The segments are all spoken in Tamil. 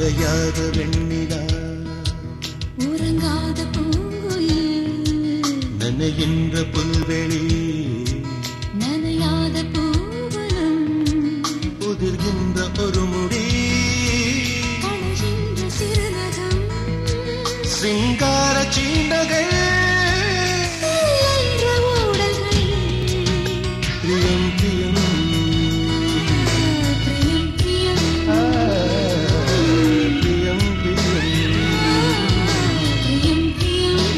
உடையாத வெண்ணிலா உறங்காத பூங்குயில் நனைகின்ற புல்வெளி நனையாத பூவனம் உதிர்கின்ற ஒரு முடி களைகின்ற சிறுநகம் சிங்கார சீண்டகள் என்ற ஊடல்கள் பிரியம் பிரியம் பிரியம் பிரியம் ஆ, பிரியம் பிரியம் பிரியம் பிரியம்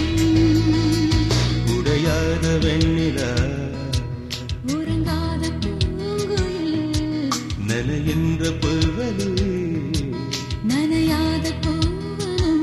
உடையாத வெண்ணிலா உறங்காத பூங்குயில் நனைகின்ற புல்வெளி நனையாத பூவனம்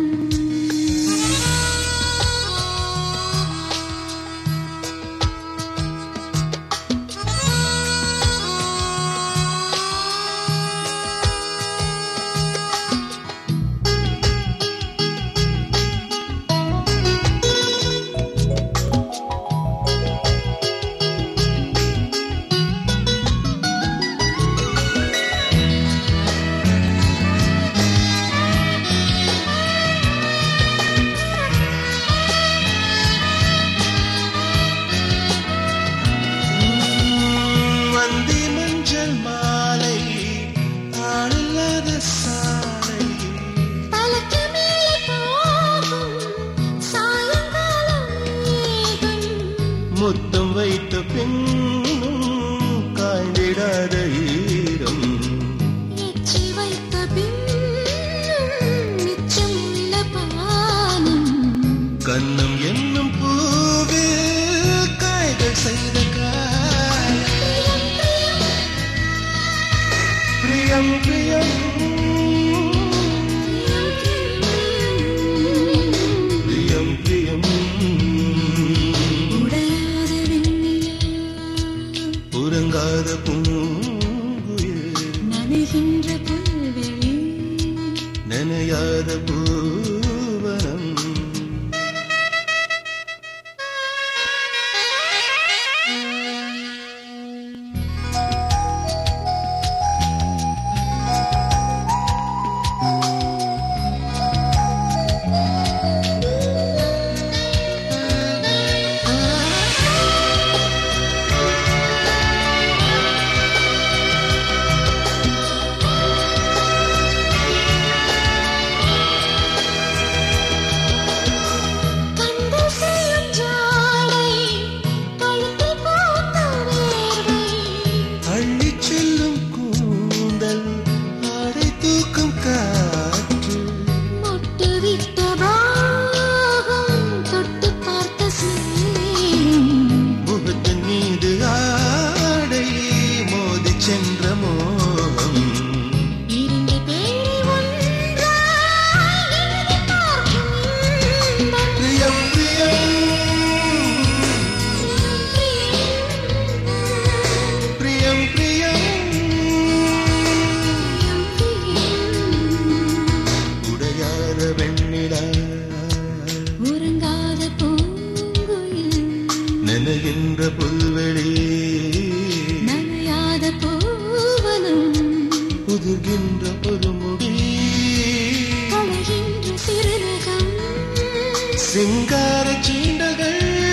வந்தி மஞ்சள் மாலை ஆளில்லாத சாலை தலக்கு மேலே போகும் சாயங்காலம் மேகம் முத்தம் வைத்த பின்னும் காய்ந்திடாத ஈரம் எச்சி வைத்த பின்னும் மிச்சம் உள்ள பானம் கன்னம் என்னும் பூவில் காய்கள் செய்த காயம் பிரியம் பிரியம் பிரியம் பிரியம் உடையாத வெண்ணிலா உறங்காத பூங்குயில் நனைகின்ற புல்வெளி நனையாத பூவனம் கண்டு செய்யும் ஜாடை கழுத்தில் பூத்த வேர்வை அள்ளிச் செல்லும் கூந்தல் ஆடை தூக்கும் காற்று மொட்டு விட்ட பாகம் தொட்டு பார்த்த சேரும் முகத்தின் மீது ஆடை மோதி சென்ற மோகம் இரண்டு பேரை ஒன்றாய் எழுதி பார்க்கும் இன்பம். பிரியம் பிரியம் பிரியம் பிரியம் உடையாத வெண்ணிலா உறங்காத பூங்குயில் நனைகின்ற புல்வெளி நனையாத பூவனம் உதிர்கின்ற ஒரு முடி களைகின்ற சிறுநகம் சிங்கார சீண்டகள்